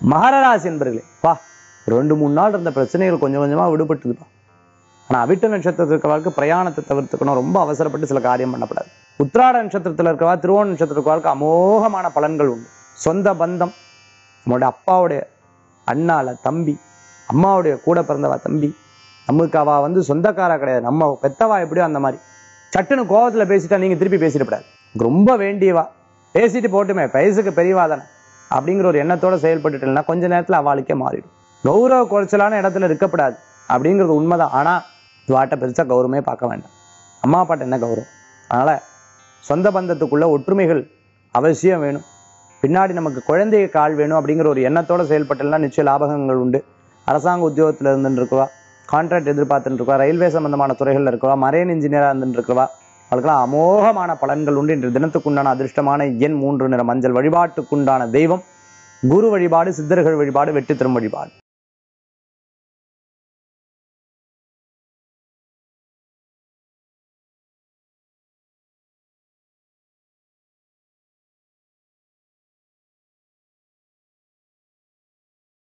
மகர ராசி என்பர்களே வா ரெண்டு மூணு நாள் இருந்த பிரச்சனைகள் கொஞ்சம் கொஞ்சமா விடுபட்டுதுப்பா ஆனா அவிட்ட நட்சத்திரத்தில் இருக்கிறவருக்கு பிரயாணத்தை தவிர்த்துக்கணும் ரொம்ப அவசரப்பட்டு சில காரியம் பண்ணக்கூடாது உத்திராட நட்சத்திரத்தில் இருக்கிறவா திருவோண நட்சத்திரத்தில் இருக்கிறவருக்கு அமோகமான பலன்கள் உண்டு சொந்த பந்தம் நம்மளுடைய அப்பாவுடைய அண்ணால தம்பி அம்மாவுடைய கூட பிறந்தவா தம்பி நமக்கு அவ வந்து சொந்தக்காரா கிடையாது நம்ம பெத்தவா எப்படியோ அந்த மாதிரி சட்டுன்னு கோவத்துல பேசிட்டா நீங்க திருப்பி பேசிடக்கூடாது உங்களுக்கு ரொம்ப வேண்டியவா பேசிட்டு போட்டுமே வயசுக்கு பெரியவா தானே அப்படிங்கிற ஒரு எண்ணத்தோட செயல்பட்டுட்டா கொஞ்ச நேரத்துல அவளுக்கே மாறிடும் கௌரவ குறைச்சலான இடத்துல இருக்கப்படாது அப்படிங்கிறது உண்மைதான் ஆனா இவாட்ட பெருசா கௌரவமே பார்க்க வேண்டாம் அம்மா அப்பாட்ட என்ன கௌரவம் அதனால சொந்த பந்தத்துக்குள்ள ஒற்றுமைகள் அவசியம் வேணும் பின்னாடி நமக்கு குழந்தைய கால் வேணும் அப்படிங்கிற ஒரு எண்ணத்தோட செயல்பட்டலாம் நிச்சய லாபகங்கள் உண்டு அரசாங்க உத்தியோகத்துல இருந்துட்டு இருக்கவா கான்ட்ராக்ட் எதிர்பார்த்துட்டு இருக்கவா ரயில்வே சம்பந்தமான துறைகள்ல இருக்கவா மரைன் இன்ஜினியரா இருந்துட்டு இருக்கவா அவளுக்கெல்லாம் அமோகமான பலன்கள் உண்டு இன்று தினத்துக்குண்டான அதிர்ஷ்டமான எண் மூன்று நிற மஞ்சள் வழிபாட்டுக்குண்டான தெய்வம் குரு வழிபாடு சித்தர்கள் வழிபாடு வெற்றி தரும் வழிபாடு